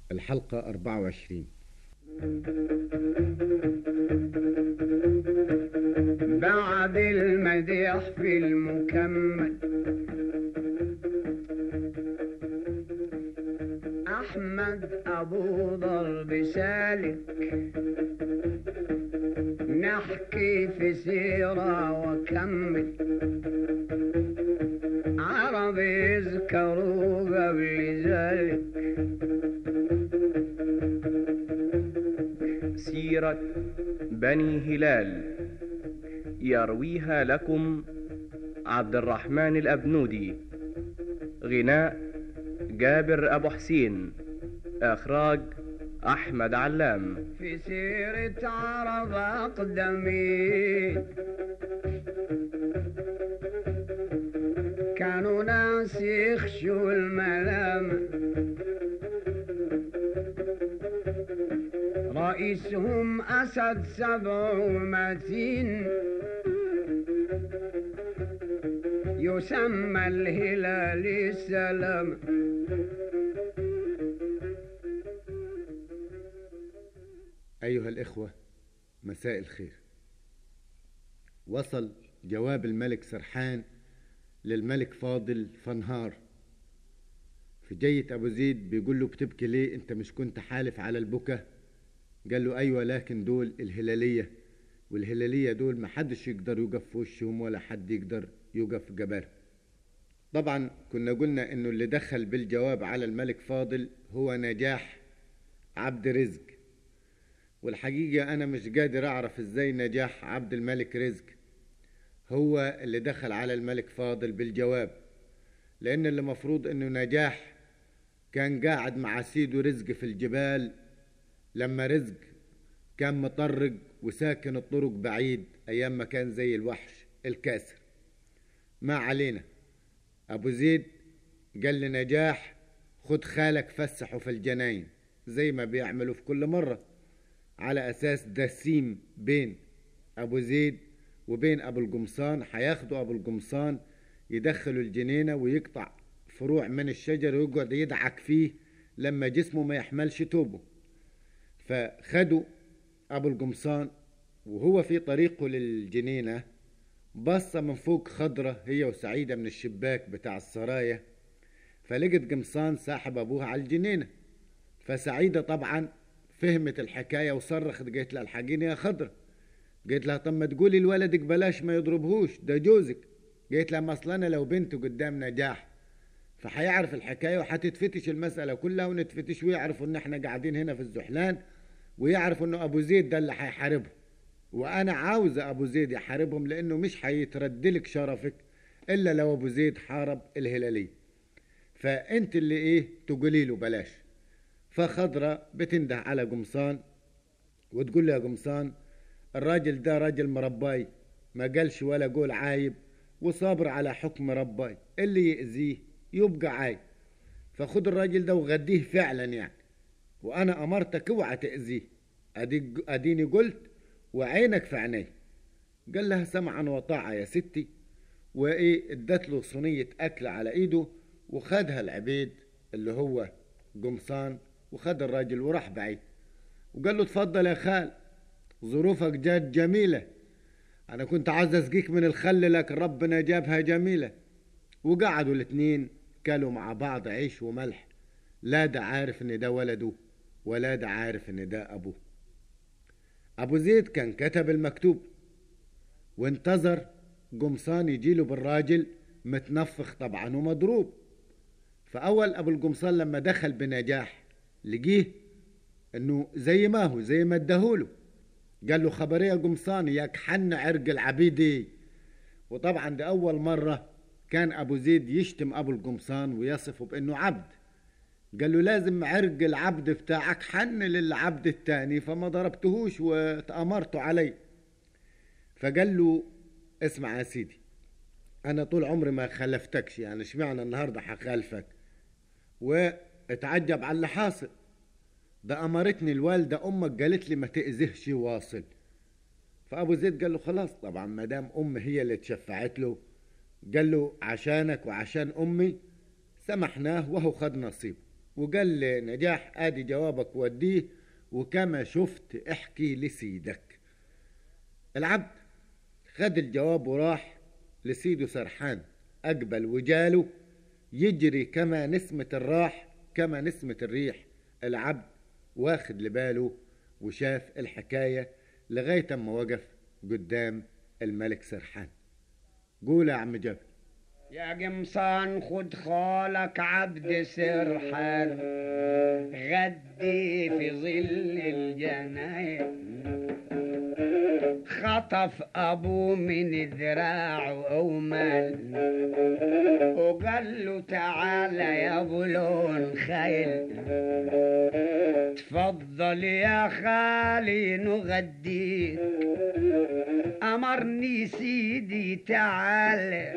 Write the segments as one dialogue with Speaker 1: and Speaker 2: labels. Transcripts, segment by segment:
Speaker 1: الحلقة 24
Speaker 2: بعد المديح في المكمل أحمد أبو ضرب سالك نحكي في سيرة وكمل عرب يذكروا قبل ذلك
Speaker 3: سيرة بني هلال يرويها لكم عبد الرحمن الأبنودي غناء جابر أبو حسين إخراج أحمد علام
Speaker 2: في سيرة عرب أقدمين كانوا ناس يخشوا الملام رئيسهم أسد سبع متين يسمى الهلال السلام
Speaker 1: أيها الإخوة مساء الخير وصل جواب الملك سرحان للملك فاضل فنهار في جية أبو زيد بيقول له بتبكي ليه أنت مش كنت حالف على البكا قال له أيوة لكن دول الهلالية والهلالية دول محدش يقدر يقف في وشهم ولا حد يقدر يقف جبارهم طبعا كنا قلنا انه اللي دخل بالجواب على الملك فاضل هو نجاح عبد رزق والحقيقة أنا مش قادر أعرف إزاي نجاح عبد الملك رزق هو اللي دخل على الملك فاضل بالجواب لأن اللي مفروض إنه نجاح كان قاعد مع سيده رزق في الجبال لما رزق كان مطرق وساكن الطرق بعيد أيام ما كان زي الوحش الكاسر ما علينا أبو زيد قال لنجاح خد خالك فسحه في الجناين زي ما بيعملوا في كل مرة على أساس دسيم بين أبو زيد وبين أبو القمصان هياخدوا أبو القمصان يدخلوا الجنينة ويقطع فروع من الشجر ويقعد يدعك فيه لما جسمه ما يحملش توبه فخدوا أبو القمصان وهو في طريقه للجنينة بصة من فوق خضرة هي وسعيدة من الشباك بتاع السرايا فلقت قمصان ساحب أبوها على الجنينة فسعيدة طبعا فهمت الحكاية وصرخت قالت لها الحقيني يا خضرة قالت لها طب ما تقولي لولدك بلاش ما يضربهوش ده جوزك قالت لها ما اصل انا لو بنته قدام نجاح فهيعرف الحكايه وهتتفتش المساله كلها ونتفتش ويعرفوا ان احنا قاعدين هنا في الزحلان ويعرفوا انه ابو زيد ده اللي هيحاربهم وانا عاوزه ابو زيد يحاربهم لانه مش هيتردلك شرفك الا لو ابو زيد حارب الهلاليه فانت اللي ايه تقولي له بلاش فخضرة بتنده على قمصان وتقول له يا قمصان الراجل ده راجل مرباي ما قالش ولا قول عايب وصابر على حكم رباي اللي يأذيه يبقى عايب فخد الراجل ده وغديه فعلا يعني وانا امرتك اوعى تأذيه أدي اديني قلت وعينك في عيني قال لها سمعا وطاعة يا ستي وايه ادت له صينية اكل على ايده وخدها العبيد اللي هو قمصان وخد الراجل وراح بعيد وقال له اتفضل يا خال ظروفك جات جميلة أنا كنت عاوز أسقيك من الخل لكن ربنا جابها جميلة وقعدوا الاتنين كلوا مع بعض عيش وملح لا ده عارف إن ده ولده ولا ده عارف إن ده أبوه أبو زيد كان كتب المكتوب وانتظر قمصان يجيله بالراجل متنفخ طبعا ومضروب فأول أبو القمصان لما دخل بنجاح لقيه إنه زي ما هو زي ما اداهوله قال له خبريه قمصان ياك حن عرق العبيدي وطبعا دي أول مرة كان أبو زيد يشتم أبو القمصان ويصفه بأنه عبد قال له لازم عرق العبد بتاعك حن للعبد التاني فما ضربتهوش وتأمرته علي فقال له اسمع يا سيدي أنا طول عمري ما خلفتكش يعني اشمعنى النهاردة هخالفك واتعجب على اللي حاصل ده أمرتني الوالدة أمك قالت لي ما تأذيهش واصل فأبو زيد قال له خلاص طبعا ما دام أم هي اللي تشفعت له قال له عشانك وعشان أمي سمحناه وهو خد نصيبه وقال لي نجاح ادي جوابك وديه وكما شفت احكي لسيدك العبد خد الجواب وراح لسيده سرحان اقبل وجاله يجري كما نسمة الراح كما نسمة الريح العبد واخد لباله وشاف الحكاية لغاية اما وقف قدام الملك سرحان قول يا عم جابر
Speaker 2: يا قمصان خد خالك عبد سرحان غدي في ظل الجناين خطف ابوه من ذراعه اومال وقال له تعالى يا ابو لون خيل تفضل يا خالي نغديك امرني سيدي تعالى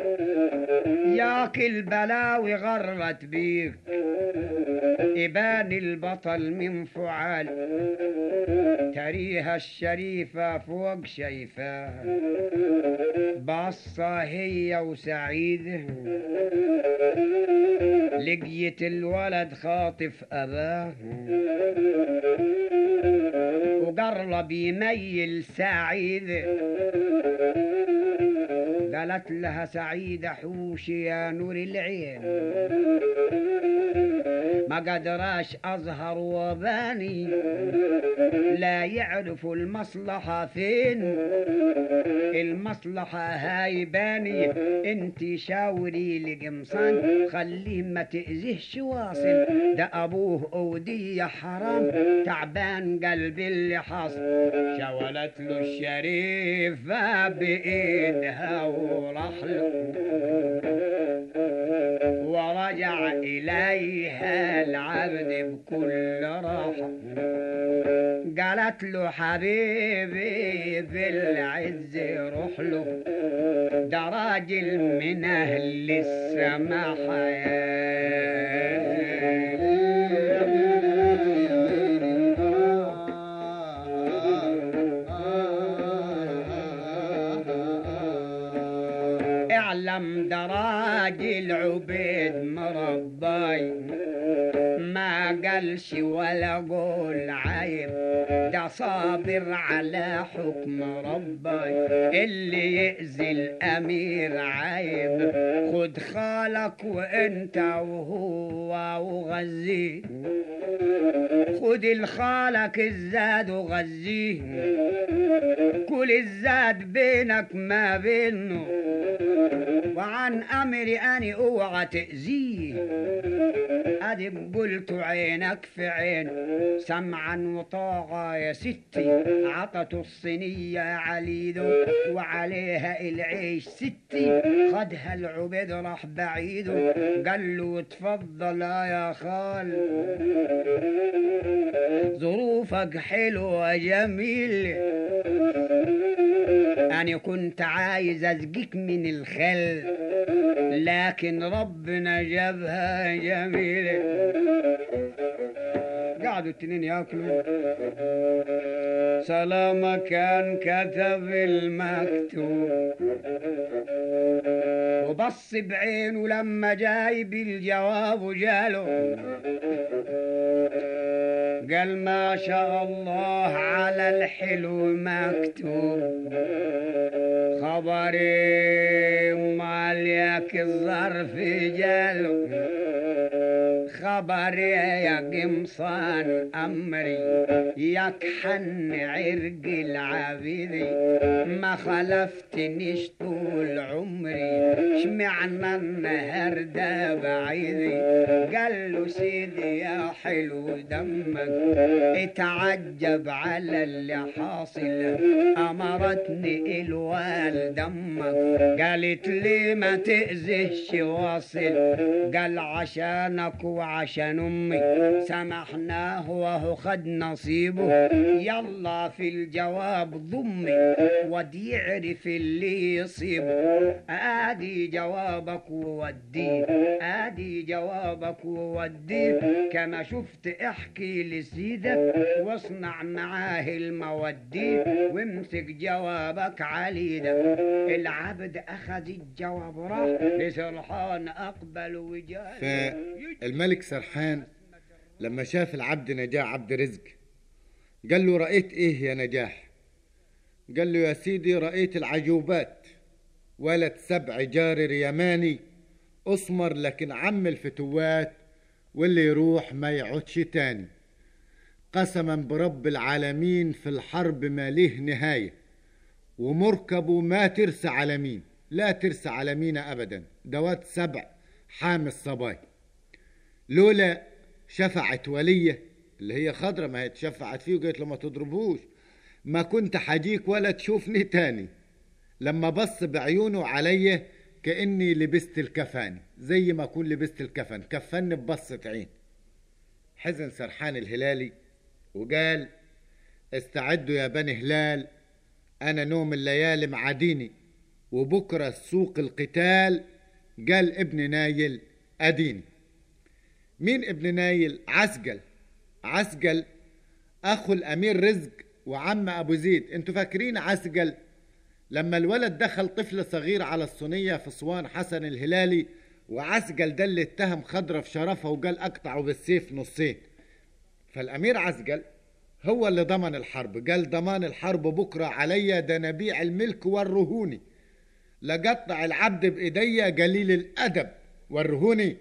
Speaker 2: ياك البلاوي غرت بيك يبان البطل من فعال تريها الشريفة فوق شايفة باصة هي وسعيدة لقيت الولد خاطف أباه وقرب يميل سعيد قالت لها سعيدة حوشي يا نور العين ما قدراش أظهر وباني لا يعرف المصلحة فين المصلحة هاي باني انت شاوري لقمصان خليه ما تأذيهش واصل ده أبوه أودية حرام تعبان قلبي اللي حصل شاولت له الشريفة بإيدها وراح له ورجع إليها العبد بكل راحة قالت له حبيبي في العز روح له ده راجل من أهل السماحة اعلم دراج العبيد مرباي ما قالش ولا قول عيب ده صابر على حكم ربي اللي يأذي الأمير عيب خد خالك وانت وهو وغزيه خد الخالك الزاد وغزيه كل الزاد بينك ما بينه وعن امري اني اوعى تاذيه ادي قلت عينك في عين سمعا وطاعة يا ستي عطته الصينية عليده وعليها العيش ستي خدها العبيد راح بعيده قال له تفضل يا خال ظروفك حلوة جميل أنا كنت عايز أزقيك من الخل لكن ربنا جابها جميلة قعدوا التنين ياكلوا سلامة كان كتب المكتوب وبص بعينه لما جايب الجواب وجاله قال ما شاء الله على الحلو مكتوب خبري مالك الظرف جاله خبري يا قمصان أمري يكحن عرق العبيدي ما خلفتنيش طول عمري شمعنا النهر ده بعيدي قال له سيدي يا حلو دمك اتعجب على اللي حاصل أمرتني الوال دمك قالت لي ما تأذيش واصل قال عشانك وعشان امي سمحناه وهو خد نصيبه يلا في الجواب ضمي ودي يعرف اللي يصيبه ادي جوابك ووديه ادي جوابك ووديه كما شفت احكي لسيدك واصنع معاه الموديه وامسك جوابك عليدك العبد اخذ الجواب راح لسرحان اقبل وجاه
Speaker 1: فالملك سرحان لما شاف العبد نجاح عبد رزق قال له رأيت ايه يا نجاح قال له يا سيدي رأيت العجوبات ولد سبع جارر يماني اسمر لكن عم الفتوات واللي يروح ما يعودش تاني قسما برب العالمين في الحرب ما ليه نهاية ومركبه ما ترسى على مين لا ترسى على مين أبدا دوات سبع حامي الصباي لولا شفعت ولية اللي هي خضرة ما هي اتشفعت فيه وقالت له ما تضربوش ما كنت حجيك ولا تشوفني تاني لما بص بعيونه عليا كأني لبست الكفان زي ما أكون لبست الكفن كفني ببصة عين حزن سرحان الهلالي وقال استعدوا يا بني هلال أنا نوم الليالي معاديني وبكرة سوق القتال قال ابن نايل أديني مين ابن نايل عسقل عسقل أخو الأمير رزق وعم أبو زيد انتوا فاكرين عسقل لما الولد دخل طفل صغير على الصينية في صوان حسن الهلالي وعسقل ده اللي اتهم خضرة في شرفها وقال أقطعه بالسيف نصين فالأمير عسقل هو اللي ضمن الحرب قال ضمان الحرب بكرة عليا ده نبيع الملك والرهوني لقطع العبد بإيديا قليل الأدب والرهوني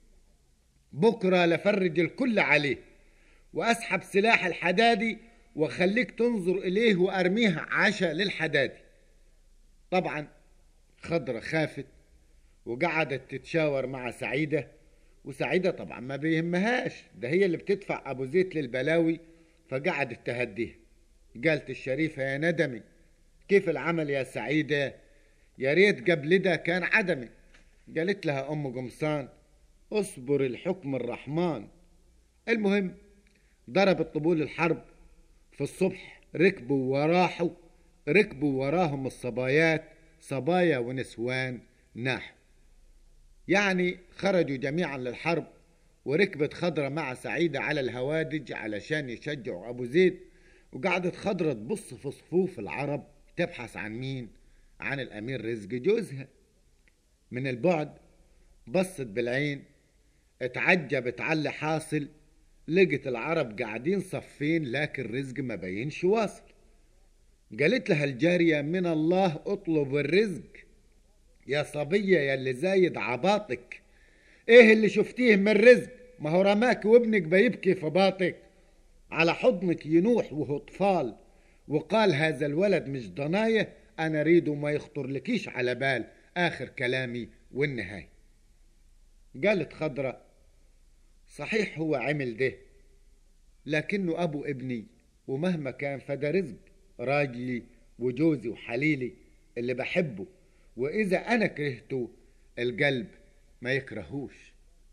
Speaker 1: بكرة لفرج الكل عليه وأسحب سلاح الحدادي وخليك تنظر إليه وأرميه عشاء للحدادي طبعا خضرة خافت وقعدت تتشاور مع سعيدة وسعيدة طبعا ما بيهمهاش ده هي اللي بتدفع أبو زيت للبلاوي فقعدت تهديه قالت الشريفة يا ندمي كيف العمل يا سعيدة يا ريت قبل ده كان عدمي قالت لها أم قمصان اصبر الحكم الرحمن المهم ضربت طبول الحرب في الصبح ركبوا وراحوا ركبوا وراهم الصبايات صبايا ونسوان ناحوا يعني خرجوا جميعا للحرب وركبت خضرة مع سعيدة على الهوادج علشان يشجعوا أبو زيد وقعدت خضرة تبص في صفوف العرب تبحث عن مين عن الأمير رزق جوزها من البعد بصت بالعين اتعجبت على اللي حاصل لقت العرب قاعدين صفين لكن رزق ما بينش واصل قالت لها الجارية من الله اطلب الرزق يا صبية يا اللي زايد عباطك ايه اللي شفتيه من رزق ما هو رماك وابنك بيبكي في باطك على حضنك ينوح وهو طفال وقال هذا الولد مش ضناية انا ريده ما يخطر لكيش على بال اخر كلامي والنهاية قالت خضرة صحيح هو عمل ده لكنه ابو ابني ومهما كان فده رزق راجلي وجوزي وحليلي اللي بحبه واذا انا كرهته القلب ما يكرهوش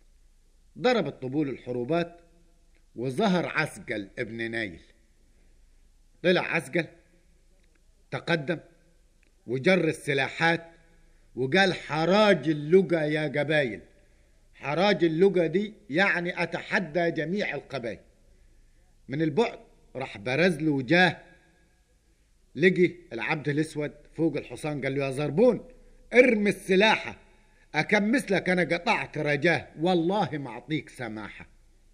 Speaker 1: ضربت طبول الحروبات وظهر عسقل ابن نايل طلع عسقل تقدم وجر السلاحات وقال حراج اللقى يا قبايل حراج اللقى دي يعني اتحدى جميع القبائل من البعد راح برز له وجاه لقي العبد الاسود فوق الحصان قال له يا زربون ارمي السلاحه أكمس لك أنا قطعت رجاه والله ما أعطيك سماحة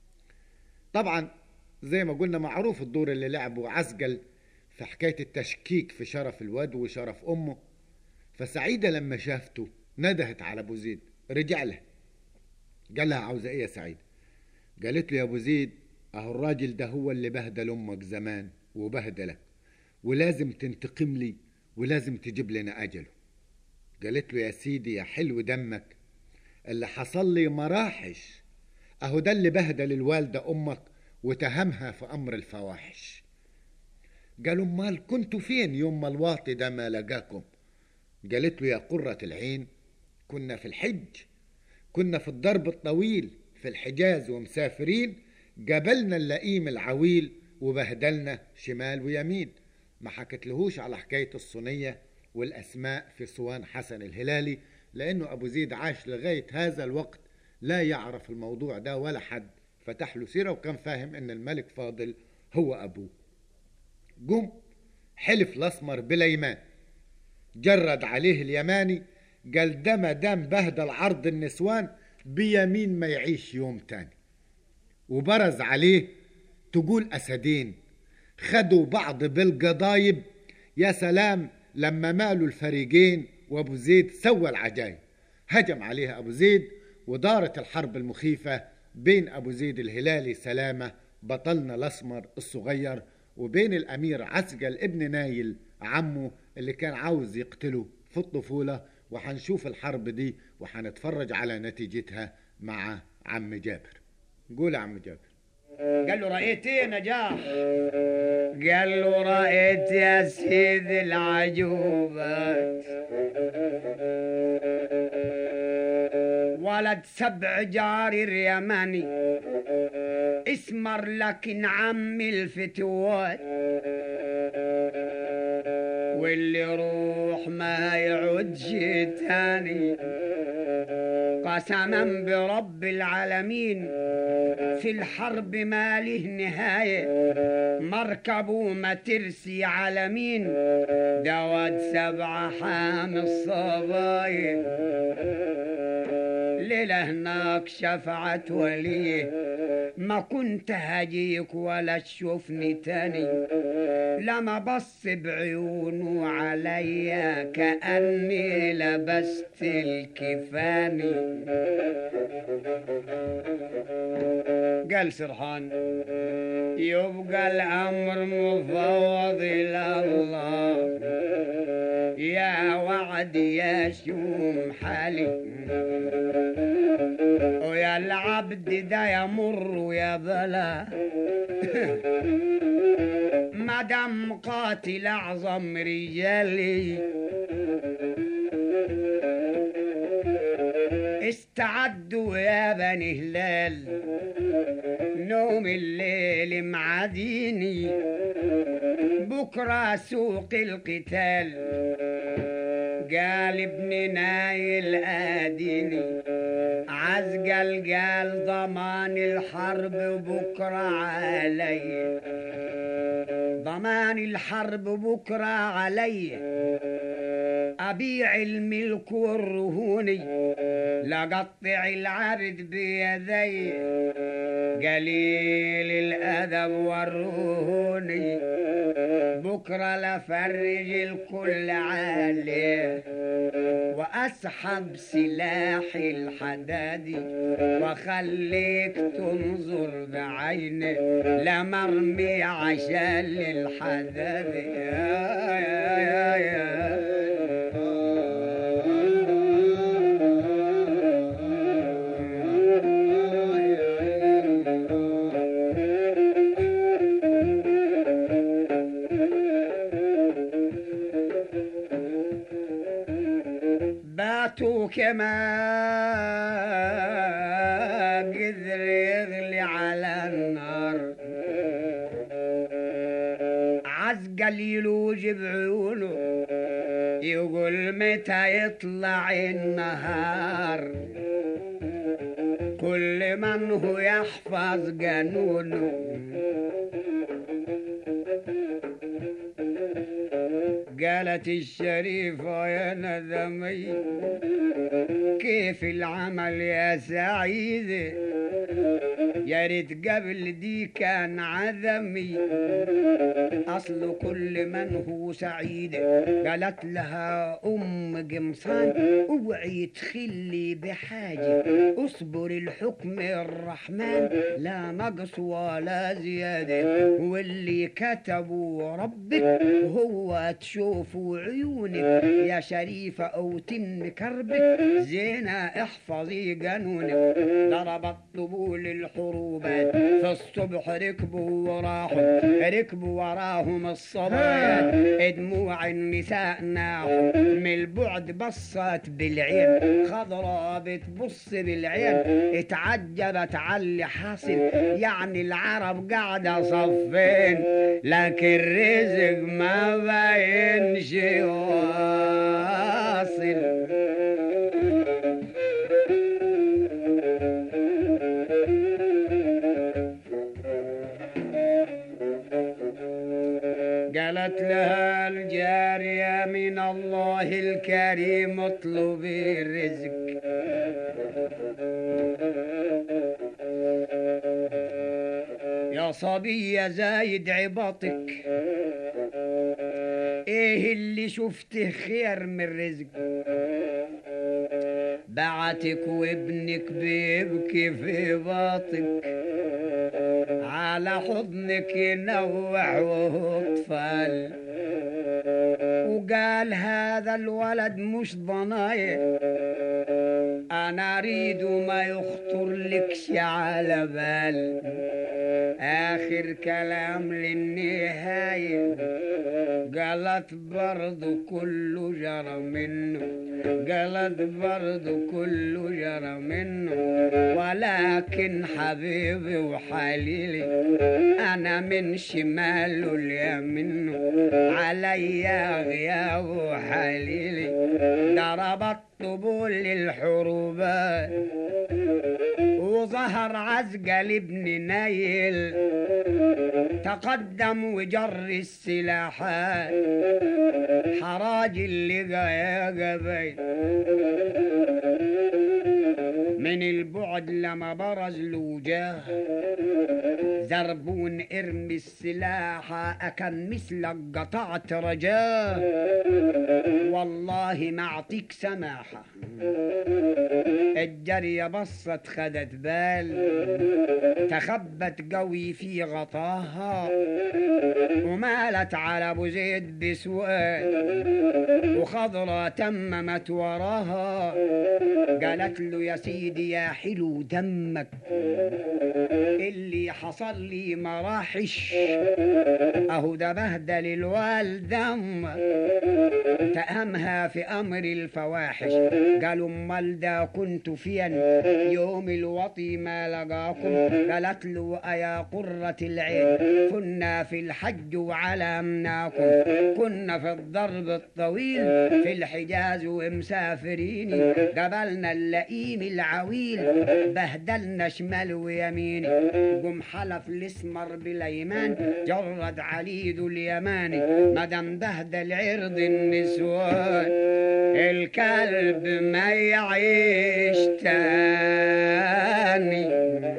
Speaker 1: طبعا زي ما قلنا معروف الدور اللي لعبه عسقل في حكاية التشكيك في شرف الواد وشرف أمه فسعيدة لما شافته ندهت على أبو زيد رجع لها قال لها عاوزة إيه يا سعيد قالت له يا أبو زيد أهو الراجل ده هو اللي بهدل أمك زمان وبهدلك ولازم تنتقم لي ولازم تجيب لنا أجله قالت له يا سيدي يا حلو دمك اللي حصل لي مراحش اهو ده اللي بهدل الوالدة امك وتهمها في امر الفواحش قالوا امال كنتوا فين يوم ما الواطي ده ما لقاكم قالت له يا قرة العين كنا في الحج كنا في الضرب الطويل في الحجاز ومسافرين قابلنا اللئيم العويل وبهدلنا شمال ويمين ما حكتلهوش على حكاية الصينية والأسماء في صوان حسن الهلالي لأنه أبو زيد عاش لغاية هذا الوقت لا يعرف الموضوع ده ولا حد فتح له سيرة وكان فاهم أن الملك فاضل هو أبوه قم حلف الأسمر بليمان جرد عليه اليماني قال ده ما دام بهدل عرض النسوان بيمين ما يعيش يوم تاني وبرز عليه تقول أسدين خدوا بعض بالقضايب يا سلام لما مالوا الفريقين وابو زيد سوى العجايب هجم عليها ابو زيد ودارت الحرب المخيفة بين ابو زيد الهلالي سلامة بطلنا الاسمر الصغير وبين الامير عسقل ابن نايل عمه اللي كان عاوز يقتله في الطفولة وحنشوف الحرب دي وحنتفرج على نتيجتها مع عم جابر قول يا عم جابر
Speaker 2: قال له رأيت ايه نجاح قال له رأيت يا سيدي العجوبات ولد سبع جاري اليماني اسمر لكن عم الفتوات واللي يروح ما يعودش تاني قسما برب العالمين في الحرب ما له نهاية مركبه ما ترسي على مين دواد سبعة حام الصبايا ليلة هناك شفعت وليه ما كنت هجيك ولا تشوفني تاني لما بص بعيونه عليا كأني لبست الكفاني قال سرحان يبقى الأمر مفوض إلى الله يا وعد يا شوم حالي ويا العبد ده يمر ويا بلا مدام قاتل أعظم رجالي استعدوا يا بني هلال نوم الليل معديني بكرة سوق القتال قال ابن نايل آديني عزقل قال ضمان الحرب بكرة علي ضمان الحرب بكرة علي أبيع الملك والرهوني لقطع العبد بيدي قليل الأدب والرهوني بكرة لفرج الكل عليه وأسحب سلاحي الحدادي وخليك تنظر بعيني لمرمي عشان للحدادي يا يا يا باتوا كما قدر يغلي على النار عزقل يلوج بعيونه يقول متى يطلع النهار كل من هو يحفظ قانونه قالت الشريفة يا ندمي كيف العمل يا سعيد يا ريت قبل دي كان عدمي أصل كل من هو سعيد قالت لها أم قمصان اوعي تخلي بحاجة اصبر الحكم الرحمن لا نقص ولا زيادة واللي كتبه ربك هو تشوفوا عيونك يا شريفة أو تم كربك زينة احفظي قانونك ضربت طبول الحروبات في الصبح ركبوا وراحوا ركبوا وراهم الصبايا دموع النساء ناحوا من البعد بصت بالعين خضرا بتبص بالعين اتعجبت على اللي حاصل يعني العرب قاعدة صفين لكن رزق ما باينش واصل قالت لها الجارية من الله الكريم اطلبي الرزق يا صبي يا زايد عباطك ايه اللي شفته خير من رزق بعتك وابنك بيبكي في باطك على حضنك ينوح وهو طفل وقال هذا الولد مش ضنايا انا اريد ما يخطر لكش على بال اخر كلام للنهاية قالت برضو كله جرى منه قالت برضو كله جرى منه ولكن حبيبي وحليلي انا من شماله اليمين عليا غياب وحليلي ضربت طبول للحروبات وظهر عزقل ابن نايل تقدم وجر السلاحات حراج اللي يا قبيل من البعد لما برز الوجاه زربون ارمي السلاح أكن مثلك قطعت رجاه والله ما أعطيك سماحة الجرية بصت خدت بال تخبت قوي في غطاها ومالت على ابو زيد بسؤال وخضرة تممت وراها قالت له يا سيدي يا حلو دمك اللي حصل لي مراحش اهو ده بهدل الوالد دم تأمها في امر الفواحش قالوا امال ده كنت فين يوم الوطي ما لقاكم قالت له ايا قرة العين كنا في الحج وعلمناكم كنا في الضرب الطويل في الحجاز ومسافرين قبلنا اللئيم العويل بهدلنا شمال ويمين قم حلف الاسمر بالايمان جرد عليد اليماني مدام بهدل عرض النسوان الكلب ما يعيش تاني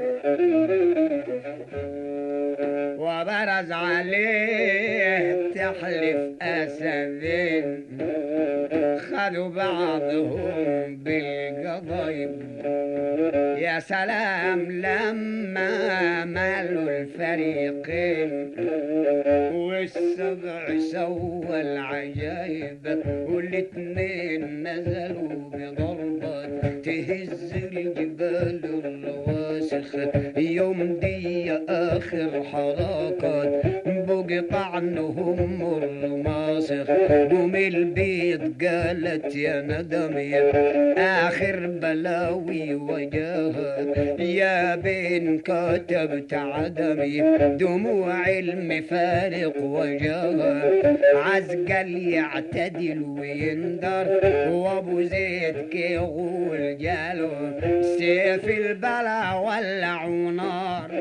Speaker 2: وبرز عليه تحلف أسدين خذوا بعضهم بالقضيب يا سلام لما مالوا الفريقين والسبع سوى العجايب والاتنين نزلوا بضربة تهز الجبال الرواسخ يوم دي آخر حركات بقطعنهم الرماسخ قوم البيض قالت يا ندم يا آخر بلاوي وجاهت يا بين كتبت عدمي دموع المفارق وجاهت عزقل يعتدل ويندر وابو زيد كيغول جاله سيف البلا ولعوا نار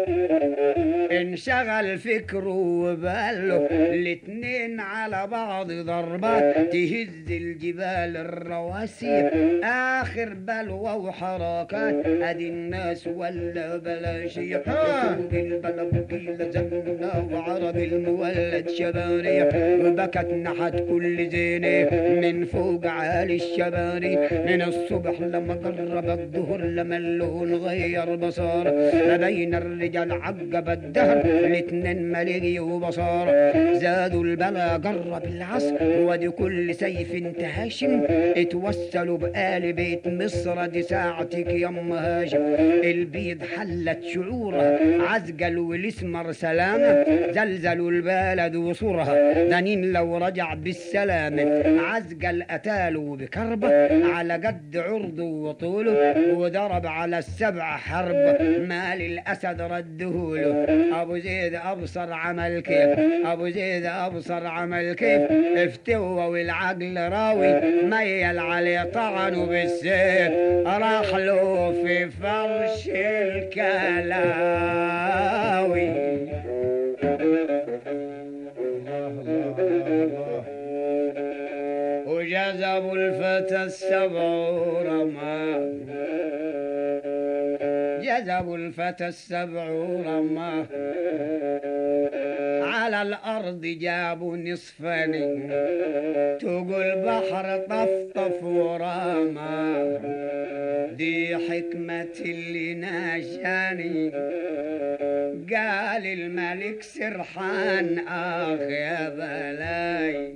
Speaker 2: انشغل فكره وباله الاتنين على بعض ضربات تهز الجبال الرواسي اخر بلوى وحركات ادي الناس ولا بلاشية فوق البلا بقيلة زمنا وعرب المولد شباري وبكت نحت كل زينة من فوق عالي الشباري من الصبح لما قرب الظهر لما اللون غير بصار ما بين الرجال عقب الدهر الاتنين مليجي وبصار زادوا البلا قرب العصر ودي كل سيف انتهاشم اتوسلوا بآل بيت مصر دي ساعتك يم هاشم البيض حلت شعورها عزقل والاسمر سلامة زلزلوا البلد وصورها دنين لو رجع بالسلامة عزقل قتاله بكربة على قد عرضه وطوله وضرب على السبع حرب مال الأسد ردهوله أبو زيد أبصر عمل كيف أبو زيد أبصر عمل كيف افتوى والعقل راوي ميل عليه طعنه بالسيف راح له في فرش الكلاوي وجذبوا الفتى السبع رماه جذب جابوا الفتى السبع ورماه على الأرض جابوا نصفين تقول بحر طفطف ورماه دي حكمة اللي ناشاني قال الملك سرحان آخ يا بلاي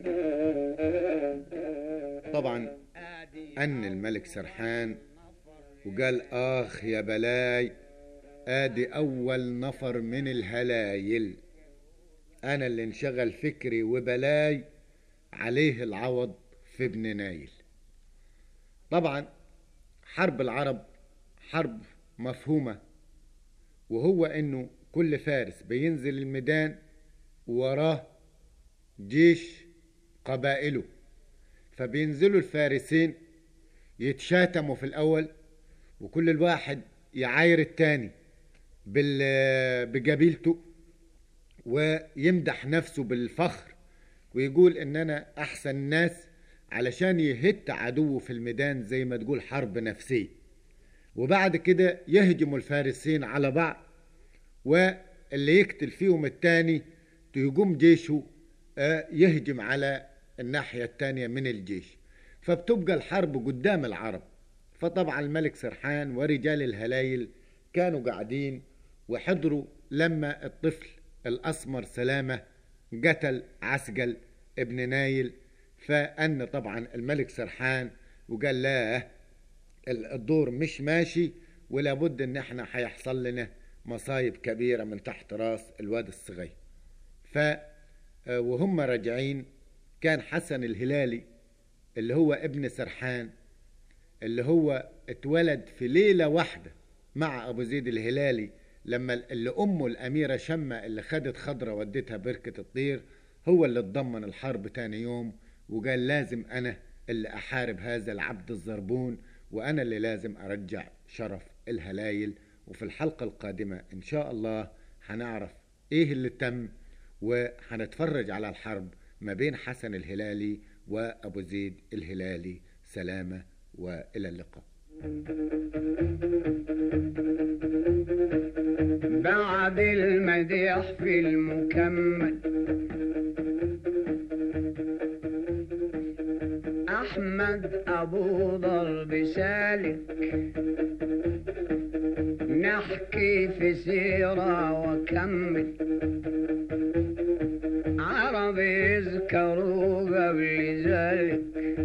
Speaker 1: طبعا أن الملك سرحان وقال آخ يا بلاي آدي أول نفر من الهلايل أنا اللي انشغل فكري وبلاي عليه العوض في ابن نايل طبعا حرب العرب حرب مفهومة وهو انه كل فارس بينزل الميدان وراه جيش قبائله فبينزلوا الفارسين يتشاتموا في الاول وكل الواحد يعاير التاني بال- بجبيلته ويمدح نفسه بالفخر ويقول ان انا احسن ناس علشان يهت عدوه في الميدان زي ما تقول حرب نفسية وبعد كده يهجموا الفارسين على بعض واللي يقتل فيهم التاني يقوم جيشه آه، يهجم على الناحية التانية من الجيش فبتبقى الحرب قدام العرب فطبعا الملك سرحان ورجال الهلايل كانوا قاعدين وحضروا لما الطفل الأسمر سلامة قتل عسقل ابن نايل فأن طبعا الملك سرحان وقال لا الدور مش ماشي ولا بد ان احنا هيحصل لنا مصايب كبيرة من تحت راس الواد الصغير ف آه، وهم راجعين كان حسن الهلالي اللي هو ابن سرحان اللي هو اتولد في ليلة واحدة مع أبو زيد الهلالي لما اللي أمه الأميرة شمة اللي خدت خضرة ودتها بركة الطير هو اللي اتضمن الحرب تاني يوم وقال لازم أنا اللي أحارب هذا العبد الزربون وأنا اللي لازم أرجع شرف الهلايل وفي الحلقة القادمة إن شاء الله هنعرف إيه اللي تم وهنتفرج على الحرب ما بين حسن الهلالي وأبو زيد الهلالي سلامة وإلى اللقاء
Speaker 2: بعد المديح في المكمل أحمد أبو ضرب سالك نحكي في سيرة وكمل عرب يذكروا قبل ذلك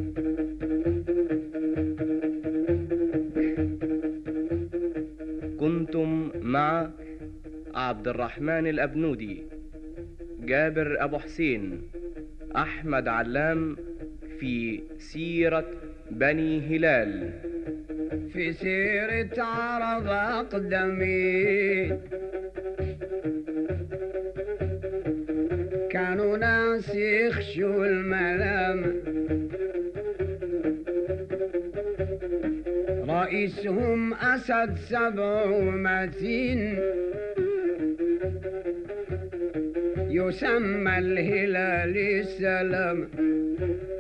Speaker 3: كنتم مع عبد الرحمن الأبنودي جابر أبو حسين أحمد علام في سيرة بني هلال
Speaker 2: في سيرة عرب أقدمين كانوا ناس يخشوا الملام رئيسهم أسد سبع ومتين يسمى الهلال السلام